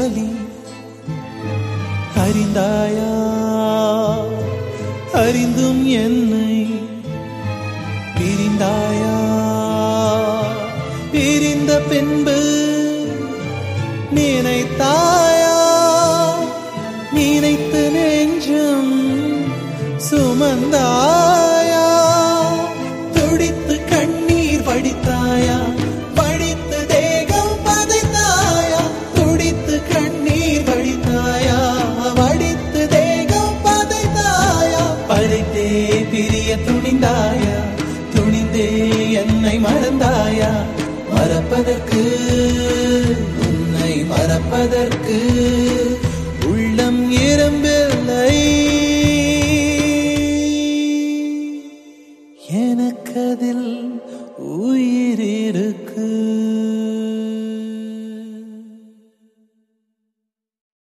வலி அறிந்தாயா அறிந்தும் என்னை பிரிந்தாயா பிரிந்த பின்பு நினைத்தாயா நினைத்து நெஞ்சம் சுமந்தாயா துடித்து கண்ணீர் வடித்தாயா வடித்து தேகம் பதைத்தாயா துடித்து கண்ணீர் வடித்தாயா வடித்து தேகம் பதைத்தாயா பதைத்தே பிரிய துணிந்தாயா துணிந்தே என்னை மறந்தாயா மறப்பதற்கு உன்னை மறப்பதற்கு உள்ளம் இரும்பில்லை எனக்கதில் உயிர்